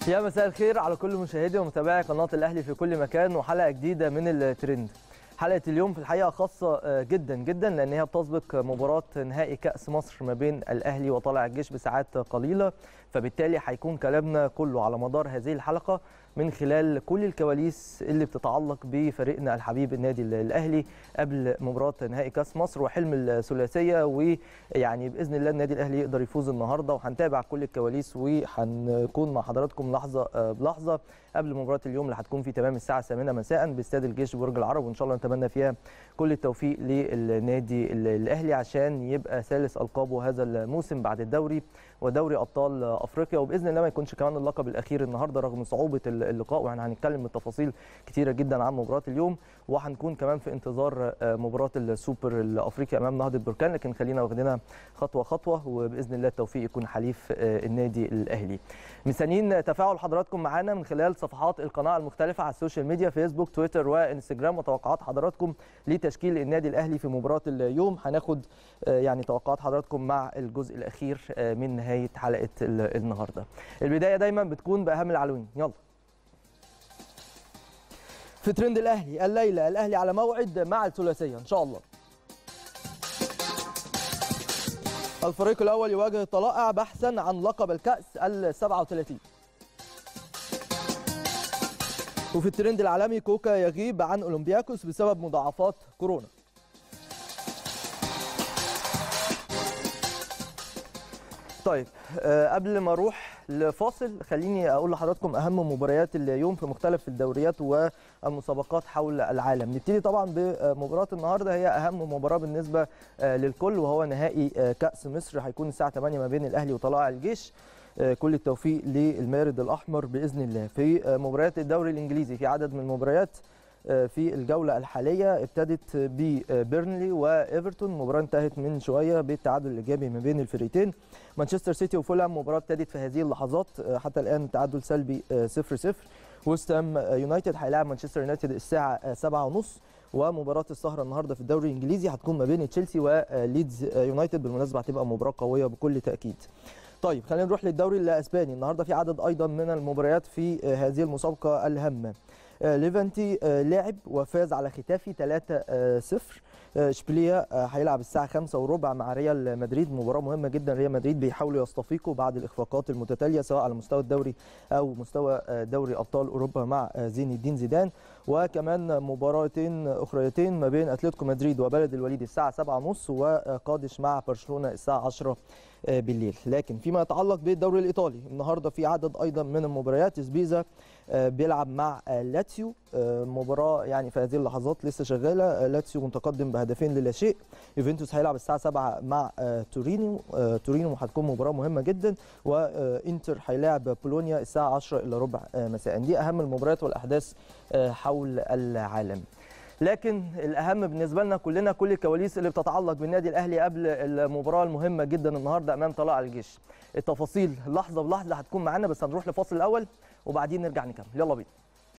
يا مساء الخير على كل مشاهدي ومتابعي قناه الاهلي في كل مكان وحلقه جديده من الترند حلقه اليوم في الحقيقه خاصه جدا جدا لان هي بتسبق مباراه نهائي كاس مصر ما بين الاهلي وطلائع الجيش بساعات قليله فبالتالي هيكون كلامنا كله على مدار هذه الحلقه من خلال كل الكواليس اللي بتتعلق بفريقنا الحبيب النادي الاهلي قبل مباراه نهائي كاس مصر وحلم الثلاثيه ويعني باذن الله النادي الاهلي يقدر يفوز النهارده وهنتابع كل الكواليس وهنكون مع حضراتكم لحظه بلحظه قبل مباراه اليوم اللي هتكون في تمام الساعه 8 مساء باستاد الجيش برج العرب وان شاء الله نتمنى فيها كل التوفيق للنادي الاهلي عشان يبقى ثالث القابه هذا الموسم بعد الدوري ودوري ابطال افريقيا وباذن الله ما يكونش كمان اللقب الاخير النهارده رغم صعوبه اللقاء واحنا هنتكلم بتفاصيل كتيره جدا عن مباراه اليوم وهنكون كمان في انتظار مباراه السوبر الافريقي امام نهضه بركان لكن خلينا واخدينها خطوه خطوه وباذن الله التوفيق يكون حليف النادي الاهلي مستنيين تفاعل حضراتكم معانا من خلال صفحات القناه المختلفه على السوشيال ميديا فيسبوك تويتر وانستجرام وتوقعات حضراتكم لتشكيل النادي الاهلي في مباراه اليوم هناخد يعني توقعات حضراتكم مع الجزء الاخير من نهايه حلقه النهارده البدايه دايما بتكون باهم العناوين يلا في ترند الاهلي الليله الاهلي على موعد مع الثلاثيه ان شاء الله الفريق الاول يواجه الطلائع بحثا عن لقب الكاس ال 37 وفي الترند العالمي كوكا يغيب عن اولمبياكوس بسبب مضاعفات كورونا طيب قبل ما اروح لفاصل خليني اقول لحضراتكم اهم مباريات اليوم في مختلف الدوريات والمسابقات حول العالم نبتدي طبعا بمباراه النهارده هي اهم مباراه بالنسبه للكل وهو نهائي كاس مصر هيكون الساعه 8 ما بين الاهلي وطلائع الجيش كل التوفيق للمارد الاحمر باذن الله في مباريات الدوري الانجليزي في عدد من المباريات في الجولة الحالية ابتدت ببيرنلي وايفرتون مباراة انتهت من شوية بالتعادل الإيجابي ما بين الفريقين مانشستر سيتي وفولهام مباراة ابتدت في هذه اللحظات حتى الآن تعادل سلبي 0-0 ويست هام يونايتد هيلاعب مانشستر يونايتد الساعة 7:30 ومباراة السهرة النهارده في الدوري الإنجليزي هتكون ما بين تشيلسي وليدز يونايتد بالمناسبة هتبقى مباراة قوية بكل تأكيد. طيب خلينا نروح للدوري الاسباني النهارده في عدد ايضا من المباريات في هذه المسابقه الهامه ليفانتي لعب وفاز على ختافي 3-0 اشبيليه هيلعب الساعه 5 وربع مع ريال مدريد مباراه مهمه جدا ريال مدريد بيحاولوا يستفيقوا بعد الاخفاقات المتتاليه سواء على مستوى الدوري او مستوى دوري ابطال اوروبا مع زين الدين زيدان وكمان مباراتين اخريتين ما بين اتلتيكو مدريد وبلد الوليد الساعه 7:30 وقادش مع برشلونه الساعه 10 بالليل لكن فيما يتعلق بالدوري الايطالي النهارده في عدد ايضا من المباريات سبيزا بيلعب مع لاتسيو مباراه يعني في هذه اللحظات لسه شغاله لاتسيو متقدم بهدفين للا شيء يوفنتوس هيلعب الساعه 7 مع تورينو تورينو هتكون مباراه مهمه جدا وانتر هيلاعب بولونيا الساعه 10 الا ربع مساء دي اهم المباريات والاحداث حول العالم لكن الاهم بالنسبه لنا كلنا كل الكواليس اللي بتتعلق بالنادي الاهلي قبل المباراه المهمه جدا النهارده امام طلائع الجيش التفاصيل لحظه بلحظه هتكون معانا بس هنروح لفاصل الاول وبعدين نرجع نكمل يلا بينا